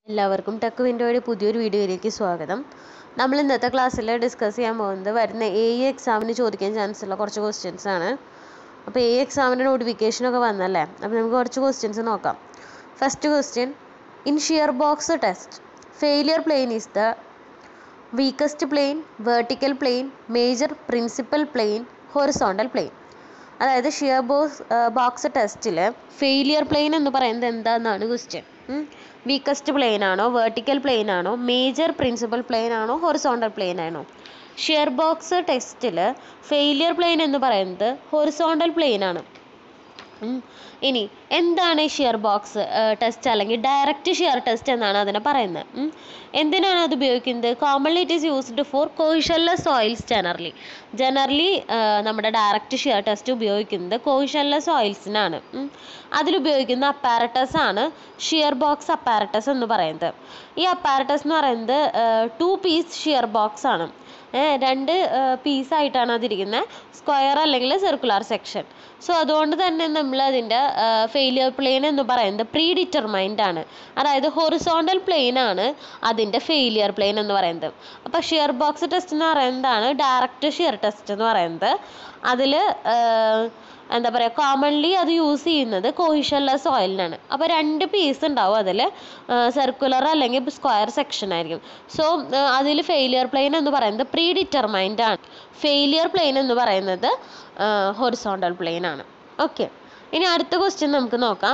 എല്ലാവർക്കും ടെക് വിൻഡോയുടെ പുതിയൊരു വീഡിയോയിലേക്ക് സ്വാഗതം നമ്മൾ ഇന്നത്തെ ക്ലാസ്സിൽ ഡിസ്കസ് ചെയ്യാൻ പോകുന്നത് വരുന്ന എ ഇ എക്സാമിന് ചോദിക്കാൻ ചാൻസ് ഉള്ള കുറച്ച് ക്വസ്റ്റ്യൻസ് ആണ് അപ്പോൾ എ എക്സാമിൻ്റെ നോട്ടിഫിക്കേഷനൊക്കെ വന്നല്ലേ അപ്പോൾ നമുക്ക് കുറച്ച് ക്വസ്റ്റ്യൻസ് നോക്കാം first question in shear box test failure plane is the weakest plane vertical plane major principal plane horizontal plane അതായത് ഷിയർ ബോക്സ് ബോക്സ് ടെസ്റ്റിൽ ഫെയിലിയർ പ്ലെയിൻ എന്ന് പറയുന്നത് എന്താണെന്നാണ് ക്വസ്റ്റ്യൻ വീക്കസ്റ്റ് പ്ലെയിൻ ആണോ വേർട്ടിക്കൽ പ്ലെയിൻ ആണോ മേജർ പ്രിൻസിപ്പൽ പ്ലെയിൻ ആണോ horizontal plane ആണോ shear box ടെസ്റ്റിൽ ഫെയിലിയർ പ്ലെയിൻ എന്ന് പറയുന്നത് ഹൊറിസോണ്ടൽ പ്ലെയിൻ ആണ് ഉം. ഇനി എന്താണ് ഷിയർ ബോക്സ് ടെസ്റ്റ് അല്ലെങ്കിൽ ഡയറക്റ്റ് ഷിയർ ടെസ്റ്റ് എന്നാണ് അതിനെ പറയുന്നത് ഉം. എന്തിനാണ് അത് ഉപയോഗിക്കുന്നത് commonly it is used for cohesionless soils generally generally നമ്മുടെ ഡയറക്റ്റ് ഷിയർ ടെസ്റ്റ് ഉപയോഗിക്കുന്നത് കോയിഷല്ലസ് സോയിൽസിനാണ് അതിലുപയോഗിക്കുന്ന അപ്പാരറ്റസ് ആണ് ഷിയർ ബോക്സ് അപ്പാരറ്റസ് എന്ന് പറയുന്നത് ഈ അപ്പാരറ്റസ് എന്ന് പറയുന്നത് ടു പീസ് ഷിയർ ബോക്സ് ആണ് ഏ, രണ്ട് പീസായിട്ടാണ് അതിരിക്കുന്നത് സ്ക്വയർ അല്ലെങ്കിൽ സർക്കുലർ സെക്ഷൻ സോ അതുകൊണ്ട് തന്നെ നമ്മൾ അതിൻ്റെ ഫെയിലിയർ പ്ലെയിൻ എന്ന് പറയുന്നത് പ്രീ ഡിറ്റർമൈൻഡ് ആണ് അതായത് ഹൊറിസോണ്ടൽ പ്ലെയിൻ ആണ് അതിൻ്റെ ഫെയിലിയർ പ്ലെയിൻ എന്ന് പറയുന്നത് അപ്പോൾ ഷിയർ ബോക്സ് ടെസ്റ്റ് എന്ന് പറയുന്നതാണ് ഡയറക്റ്റ് ഷിയർ ടെസ്റ്റ് എന്ന് പറയുന്നത് അതിൽ എന്താ പറയുക കോമൺലി അത് യൂസ് ചെയ്യുന്നത് കോഹിഷല്ലസ് സോയിലിനാണ് അപ്പോൾ രണ്ട് പീസ് ഉണ്ടാവും അതിൽ സർക്കുലർ അല്ലെങ്കിൽ സ്ക്വയർ സെക്ഷൻ ആയിരിക്കും സോ അതിൽ ഫെയിലിയർ പ്ലെയിൻ എന്ന് പറയുന്നത് പ്രീ ഡിറ്റർമൈൻഡ് ആണ് ഫെയിലിയർ പ്ലെയിൻ എന്ന് പറയുന്നത് ഹൊറിസോണ്ടൽ പ്ലെയിൻ ആണ് ഓക്കെ ഇനി അടുത്ത ക്വസ്റ്റ്യൻ നമുക്ക് നോക്കാം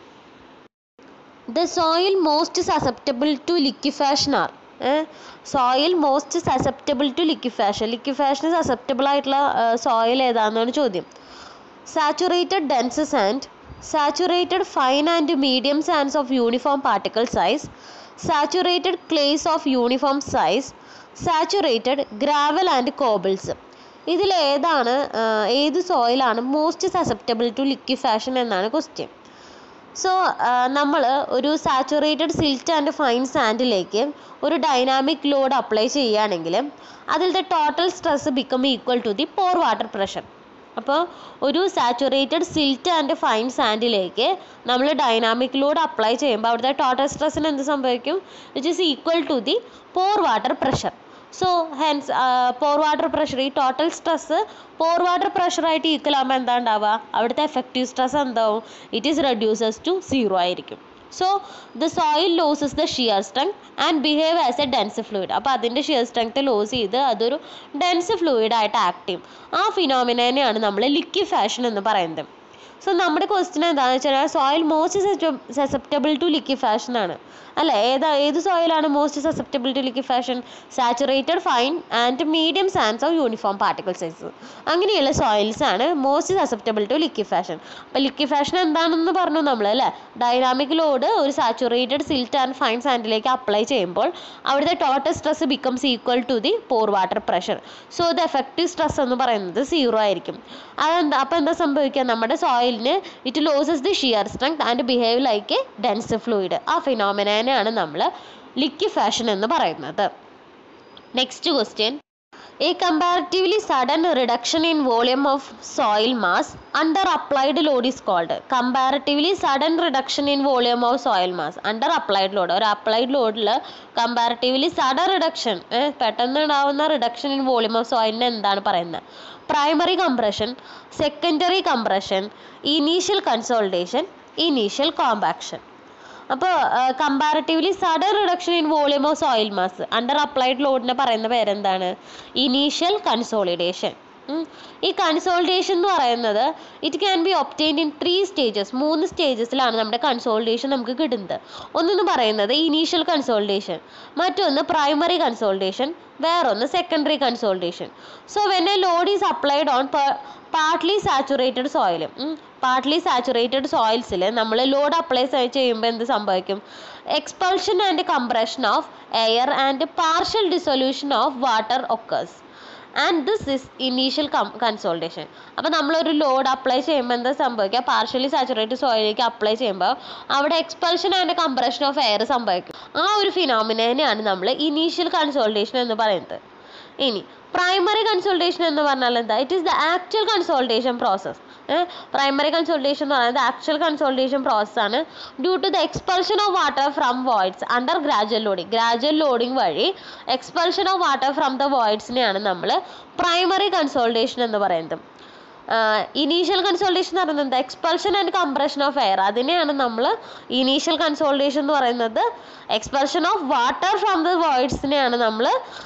the soil most susceptible to liquefaction are soil most susceptible to liquefaction ലിക്വിഫാഷന് സസെപ്റ്റബിൾ ആയിട്ടുള്ള സോയിൽ ഏതാണെന്നാണ് ചോദ്യം saturated dense sand saturated fine and medium sands of uniform particle size saturated clays of uniform size saturated gravel and cobbles ഇതിൽ ഏതാണ് ഏത് സോയിലാണ് most susceptible to liquefaction എന്നാണ് question so നമ്മൾ ഒരു സാച്ചുറേറ്റഡ് സിൽറ്റ് ആൻഡ് ഫൈൻ സാൻഡിലേക്ക് ഒരു dynamic load apply ചെയ്യുകയാണെങ്കിൽ അതിലത്തെ total stress become equal to the pore water pressure അപ്പോൾ ഒരു സാച്ചുറേറ്റഡ് സിൽറ്റ് ആൻഡ് ഫൈൻ സാൻഡിലേക്ക് നമ്മൾ ഡൈനാമിക് ലോഡ് അപ്ലൈ ചെയ്യുമ്പോൾ അവിടുത്തെ ടോട്ടൽ സ്ട്രെസ്സിന് എന്ത് സംഭവിക്കും which is equal to the pore water pressure so hence pore water pressure ഈ ടോട്ടൽ സ്ട്രെസ് പോർ വാട്ടർ പ്രഷറായിട്ട് ഈക്വൽ ആകുമ്പോൾ എന്താ ഉണ്ടാവുക അവിടുത്തെ എഫക്റ്റീവ് സ്ട്രെസ് എന്താവും it is reduces to zero ആയിരിക്കും so the soil loses the shear strength and behave as a dense fluid അപ്പോൾ അതിൻ്റെ ഷിയർ സ്ട്രെങ്ത് ലോസ് ചെയ്ത് അതൊരു ഡെൻസ് ഫ്ലൂയിഡ് ആയിട്ട് ആക്ട് ചെയ്യും ആ ഫിനോമിനേനെയാണ് നമ്മൾ ലിക്വിഫാഷൻ എന്ന് പറയുന്നത് സോ നമ്മുടെ ക്വസ്റ്റ്യൻ എന്താണെന്ന് വെച്ചാൽ soil most susceptible to liquefaction ആണ് അല്ലേ ഏതാ ഏത് സോയിലാണ് most susceptible to liquefaction saturated fine and medium sands of uniform particle size അങ്ങനെയുള്ള സോയിൽസ് ആണ് മോസ്റ്റ് സസെപ്റ്റബിൾ ടു ലിക്വിഫാഷൻ അപ്പോൾ ലിക്വിഫാഷൻ എന്താണെന്ന് പറഞ്ഞു നമ്മൾ അല്ലേ ഡൈനാമിക് ലോഡ് ഒരു സാച്ചുറേറ്റഡ് സിൽറ്റ് ആൻഡ് ഫൈൻ സാൻഡിലേക്ക് അപ്ലൈ ചെയ്യുമ്പോൾ അവിടുത്തെ total stress becomes equal to the pore water pressure so the effective stress എന്ന് പറയുന്നത് സീറോ ആയിരിക്കും അതെന്താ അപ്പോൾ എന്താ സംഭവിക്കുക നമ്മുടെ സോയിലിന് it loses the shear strength and behave like a dense fluid ആ ഫിനോമിനേനെയാണ് നമ്മൾ ലിക്വിഫാഷൻ എന്ന് പറയുന്നത് next question A comparatively sudden reduction in volume of soil mass under applied load is called comparatively sudden reduction in volume of soil mass under applied load ഒരു applied ലോഡിൽ comparatively sudden reduction പെട്ടെന്ന് ഉണ്ടാവുന്ന reduction in volume of സോയിലിന് എന്താണ് പറയുന്നത് primary compression secondary compression initial consolidation initial compaction അപ്പോൾ comparatively sudden reduction in volume of soil mass under applied ലോഡിനെ പറയുന്ന പേരെന്താണ് ഇനീഷ്യൽ കൺസോളിഡേഷൻ ഈ കൺസോൾട്ടേഷൻ എന്ന് പറയുന്നത് it can be obtained in three stages മൂന്ന് സ്റ്റേജസിലാണ് നമ്മുടെ കൺസോൾട്ടേഷൻ നമുക്ക് കിട്ടുന്നത് ഒന്നെന്ന് പറയുന്നത് ഇനീഷ്യൽ കൺസോൾട്ടേഷൻ മറ്റൊന്ന് പ്രൈമറി കൺസോൾട്ടേഷൻ വേറൊന്ന് secondary consolidation so when a load is applied on partly saturated soil partly saturated സോയിൽസിൽ നമ്മൾ ലോഡ് അപ്ലൈ ചെയ്യുമ്പോൾ എന്ത് സംഭവിക്കും expulsion and compression of air and partial dissolution of water occurs and this is initial consolidation അപ്പോൾ നമ്മളൊരു load apply ചെയ്യുമ്പോൾ എന്താ സംഭവിക്കുക പാർഷ്യലി സാച്ചുറേറ്റഡ് സോയിലേക്ക് അപ്ലൈ ചെയ്യുമ്പോൾ അവിടെ expulsion and compression of air സംഭവിക്കും ആ ഒരു ഫിനോമിനേനെയാണ് നമ്മൾ ഇനീഷ്യൽ കൺസോൾട്ടേഷൻ എന്ന് പറയുന്നത് ഇനി പ്രൈമറി കൺസൾട്ടേഷൻ എന്ന് പറഞ്ഞാൽ എന്താ it is the actual consolidation process primary consolidation എന്ന് പറയുന്നത് ആക്ച്വൽ കൺസോൾട്ടേഷൻ പ്രോസസ്സാണ് due to the expulsion of water from voids under gradual loading gradual loading വഴി expulsion of water from the വോയിഡ്സിനെയാണ് നമ്മൾ പ്രൈമറി കൺസോൾട്ടേഷൻ എന്ന് പറയുന്നത് ഇനീഷ്യൽ കൺസോൾട്ടേഷൻ എന്ന് പറയുന്നത് expulsion and compression of air അതിനെയാണ് നമ്മൾ ഇനീഷ്യൽ കൺസോൾട്ടേഷൻ എന്ന് പറയുന്നത് expulsion of water from the വോയിഡ്സിനെയാണ് നമ്മൾ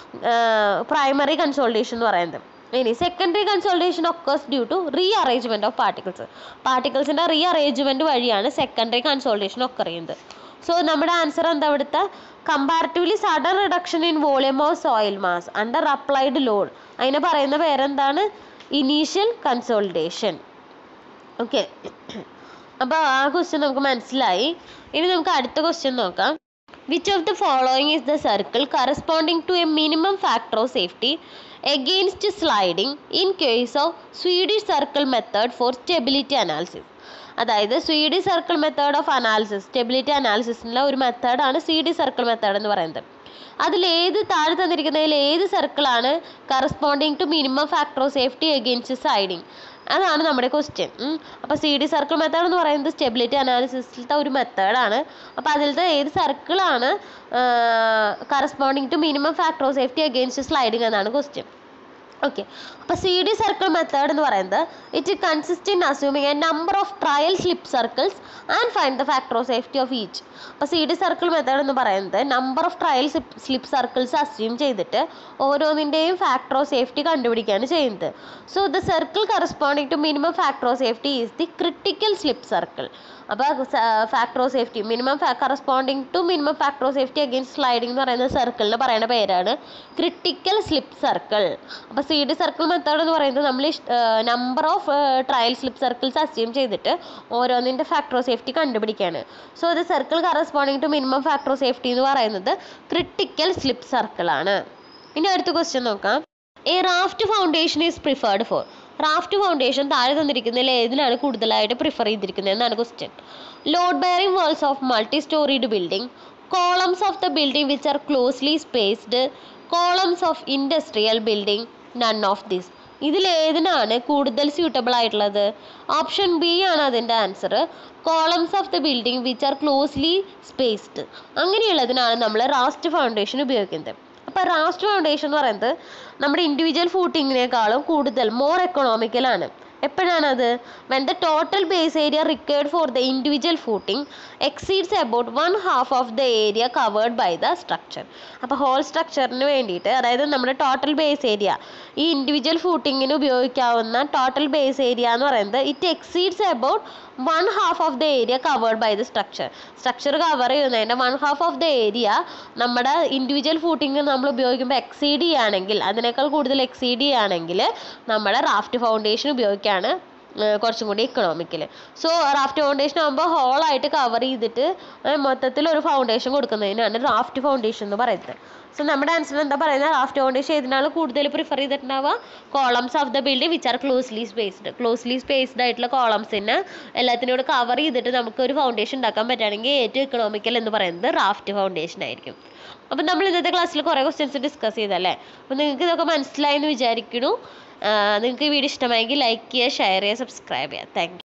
പ്രൈമറി കൺസോൾട്ടേഷൻ എന്ന് പറയുന്നത് ഇനി secondary consultation occurs due to rearrangement of particles പാർട്ടിക്കിൾസിൻ്റെ റീ അറേഞ്ച്മെൻറ്റ് വഴിയാണ് സെക്കൻഡറി കൺസോൾട്ടേഷൻ ഒക്കെ ചെയ്യുന്നത് സോ നമ്മുടെ ആൻസർ എന്താ ഇവിടുത്തെ comparatively sudden reduction in volume of soil mass under applied load അതിനെ പറയുന്ന പേരെന്താണ് ഇനീഷ്യൽ കൺസോൾട്ടേഷൻ ഓക്കെ അപ്പോൾ ആ ക്വസ്റ്റ്യൻ നമുക്ക് മനസ്സിലായി ഇനി നമുക്ക് അടുത്ത ക്വസ്റ്റ്യൻ നോക്കാം which of the following is the circle corresponding to a minimum factor of safety against sliding in case of Swedish circle method for stability analysis അതായത് Swedish circle method of analysis stability അനാലിസിസിനുള്ള ഒരു മെത്തേഡാണ് സ്വീഡി circle method എന്ന് പറയുന്നത് അതിൽ ഏത് താഴെ തന്നിരിക്കുന്നതിൽ ഏത് സർക്കിളാണ് corresponding to minimum factor of safety against sliding അതാണ് നമ്മുടെ ക്വസ്റ്റ്യൻ അപ്പോൾ സി ഡി സർക്കിൾ മെത്തേഡ് എന്ന് പറയുന്നത് സ്റ്റെബിലിറ്റി അനാലിസിസിലത്തെ ഒരു മെത്തേഡാണ് അപ്പോൾ അതിലത്തെ ഏത് സർക്കിളാണ് corresponding to minimum factor of safety against sliding എന്നാണ് ക്വസ്റ്റ്യൻ ഓക്കെ അപ്പോൾ സി ഡി സർക്കിൾ മെത്തേഡ് എന്ന് പറയുന്നത് it consist in assuming a number of trial slip circles and find the factor of safety of each അപ്പോൾ C D circle method എന്ന് പറയുന്നത് number of trial slip circles assume ചെയ്തിട്ട് ഓരോന്നിൻ്റെയും factor of safety കണ്ടുപിടിക്കുകയാണ് ചെയ്യുന്നത് so the circle corresponding to minimum factor of safety is the critical slip circle അപ്പോൾ factor of safety minimum corresponding to minimum factor of safety against sliding എന്ന് പറയുന്ന സർക്കിളിന് പറയുന്ന പേരാണ് ക്രിട്ടിക്കൽ സ്ലിപ്പ് സർക്കിൾ അപ്പോൾ C D circle method എന്ന് പറയുന്നത് നമ്മൾ number of trial slip circles assume ചെയ്തിട്ട് ഓരോന്നിൻ്റെ ഫാക്ടർ ഓഫ് സേഫ്റ്റി കണ്ടുപിടിക്കുകയാണ് so the circle corresponding to minimum factor of safety എന്ന് പറയുന്നത് ക്രിട്ടിക്കൽ സ്ലിപ്പ് സർക്കിളാണ് ഇനി അടുത്ത ക്വസ്റ്റ്യൻ നോക്കാം a raft foundation is preferred four raft foundation താഴെ തന്നിരിക്കുന്നതിൽ ഏതിനാണ് കൂടുതലായിട്ട് പ്രിഫർ ചെയ്തിരിക്കുന്നത് എന്നാണ് question load bearing walls of multi storeyed building columns of the building which are closely spaced columns of industrial building none of this ഇതിൽ ഏതിനാണ് കൂടുതൽ suitable ആയിട്ടുള്ളത് ഓപ്ഷൻ ബി ആണ് അതിൻ്റെ answer columns of the building which are closely spaced അങ്ങനെയുള്ളതിനാണ് നമ്മൾ raft foundation ഉപയോഗിക്കുന്നത് അപ്പോൾ റാസ്റ്റ് ഫൗണ്ടേഷൻ എന്ന് പറയുന്നത് നമ്മുടെ ഇൻഡിവിജ്വൽ ഫൂട്ടിങ്ങിനേക്കാളും കൂടുതൽ മോർ എക്കണോമിക്കലാണ് എപ്പോഴാണത് when the total base area required for the individual footing exceeds about one half of the area covered by the structure അപ്പോൾ ഹോൾ സ്ട്രക്ചറിന് വേണ്ടിയിട്ട് അതായത് നമ്മുടെ ടോട്ടൽ ബേസ് ഏരിയ ഈ ഇൻഡിവിജ്വൽ ഫൂട്ടിങ്ങിന് ഉപയോഗിക്കാവുന്ന ടോട്ടൽ ബേസ് ഏരിയ എന്ന് പറയുന്നത് it exceeds about one half of the area covered by the structure structure cover ചെയ്യുന്നതിൻ്റെ one half of the area നമ്മുടെ ഇൻഡിവിജ്വൽ ഫൂട്ടിങ് നമ്മൾ ഉപയോഗിക്കുമ്പോൾ എക്സീഡ് ചെയ്യുകയാണെങ്കിൽ അതിനേക്കാൾ കൂടുതൽ എക്സീഡ് ചെയ്യുകയാണെങ്കിൽ നമ്മുടെ റാഫ്റ്റ് ഫൗണ്ടേഷൻ ഉപയോഗിക്കുകയാണ് കുറച്ചും കൂടി ഇക്കണോമിക്കൽ സോ റാഫ്റ്റ് ഫൗണ്ടേഷൻ ആകുമ്പോൾ ഹോളായിട്ട് കവർ ചെയ്തിട്ട് മൊത്തത്തിൽ ഒരു ഫൗണ്ടേഷൻ കൊടുക്കുന്നതിനാണ് റാഫ്റ്റ് ഫൗണ്ടേഷൻ എന്ന് പറയുന്നത് സോ നമ്മുടെ ആൻസർ എന്താ പറയുന്നത് റാഫ്റ്റ് ഫൗണ്ടേഷൻ ഏതിനാണ് കൂടുതൽ പ്രിഫർ ചെയ്തിട്ടുണ്ടാവുക columns of the building which are closely spaced closely spaced ആയിട്ടുള്ള കോളംസിന് എല്ലാത്തിനോട് കവർ ചെയ്തിട്ട് നമുക്ക് ഒരു ഫൗണ്ടേഷൻ ഉണ്ടാക്കാൻ പറ്റുകയാണെങ്കിൽ ഏറ്റവും ഇക്കണോമിക്കൽ എന്ന് പറയുന്നത് റാഫ്റ്റ് ഫൗണ്ടേഷൻ ആയിരിക്കും അപ്പം നമ്മൾ ഇന്നത്തെ ക്ലാസ്സിൽ കുറേ ക്വസ്റ്റ്യൻസ് ഡിസ്കസ് ചെയ്തല്ലേ അപ്പം നിങ്ങൾക്ക് ഇതൊക്കെ മനസ്സിലായി എന്ന് വിചാരിക്കുന്നു നിങ്ങൾക്ക് ഈ വീഡിയോ ഇഷ്ടമായെങ്കിൽ ലൈക്ക് ചെയ്യുക ഷെയർ ചെയ്യുക സബ്സ്ക്രൈബ് ചെയ്യുക താങ്ക്